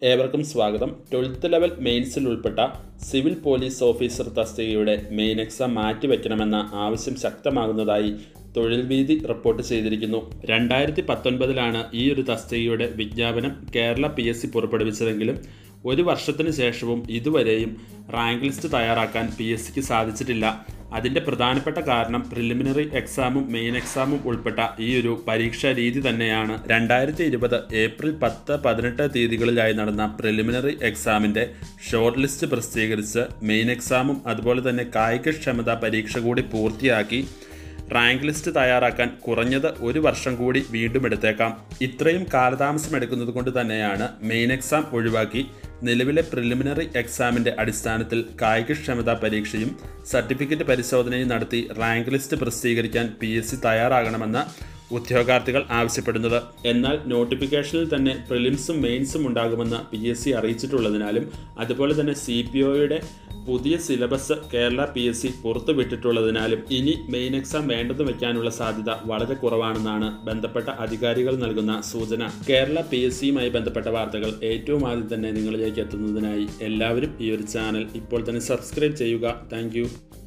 ഏവർക്കും സ്വാഗതം twelfth level മെയിൻസിൽ ഉൾപ്പെട്ട സിവിൽ പോലീസ് ഓഫീസർ തസ്തികയുടെ മെയിൻ എക്സാം മാറ്റിവെക്കണമെന്ന ആവശ്യം ശക്തമാകുന്നതായി തൊഴിൽ വീതി റിപ്പോർട്ട് ചെയ്തിരിക്കുന്നു രണ്ടായിരത്തി പത്തൊൻപതിലാണ് ഈ ഒരു തസ്തികയുടെ വിജ്ഞാപനം കേരള പി എസ് സി പുറപ്പെടുവിച്ചതെങ്കിലും ഒരു വർഷത്തിന് ശേഷവും ഇതുവരെയും റാങ്ക് ലിസ്റ്റ് തയ്യാറാക്കാൻ പി എസ് സിക്ക് സാധിച്ചിട്ടില്ല അതിൻ്റെ പ്രധാനപ്പെട്ട കാരണം പ്രിലിമിനറി എക്സാമും മെയിൻ എക്സാമും ഉൾപ്പെട്ട ഈ ഒരു പരീക്ഷാ രീതി തന്നെയാണ് രണ്ടായിരത്തി ഇരുപത് ഏപ്രിൽ പത്ത് പതിനെട്ട് തീയതികളിലായി നടന്ന പ്രിലിമിനറി എക്സാമിൻ്റെ ഷോർട്ട് ലിസ്റ്റ് പ്രസിദ്ധീകരിച്ച് മെയിൻ എക്സാമും അതുപോലെ തന്നെ കായികക്ഷമതാ പരീക്ഷ കൂടി പൂർത്തിയാക്കി റാങ്ക് ലിസ്റ്റ് തയ്യാറാക്കാൻ കുറഞ്ഞത് ഒരു വർഷം കൂടി വീണ്ടും എടുത്തേക്കാം ഇത്രയും കാലതാമസം എടുക്കുന്നത് കൊണ്ട് തന്നെയാണ് മെയിൻ എക്സാം ഒഴിവാക്കി നിലവിലെ പ്രിലിമിനറി എക്സാമിൻ്റെ അടിസ്ഥാനത്തിൽ കായികക്ഷമതാ പരീക്ഷയും സർട്ടിഫിക്കറ്റ് പരിശോധനയും നടത്തി റാങ്ക് ലിസ്റ്റ് പ്രസിദ്ധീകരിക്കാൻ പി എസ് സി തയ്യാറാകണമെന്ന് ഉദ്യോഗാർത്ഥികൾ ആവശ്യപ്പെടുന്നത് എന്നാൽ നോട്ടിഫിക്കേഷനിൽ തന്നെ പ്രിലിംസും മെയിൻസും ഉണ്ടാകുമെന്ന് പി എസ് സി അറിയിച്ചിട്ടുള്ളതിനാലും അതുപോലെ തന്നെ സി പി ഒയുടെ പുതിയ syllabus Kerala P S C പുറത്തുവിട്ടിട്ടുള്ളതിനാലും ഇനി മെയിൻ എക്സാം വേണ്ടെന്ന് വയ്ക്കാനുള്ള സാധ്യത വളരെ കുറവാണെന്നാണ് ബന്ധപ്പെട്ട അധികാരികൾ നൽകുന്ന സൂചന കേരള പി എസ് സിയുമായി ബന്ധപ്പെട്ട വാർത്തകൾ ഏറ്റവും ആദ്യം തന്നെ നിങ്ങളിലേക്ക് എത്തുന്നതിനായി എല്ലാവരും ഈ ഒരു ചാനൽ ഇപ്പോൾ തന്നെ സബ്സ്ക്രൈബ് ചെയ്യുക താങ്ക്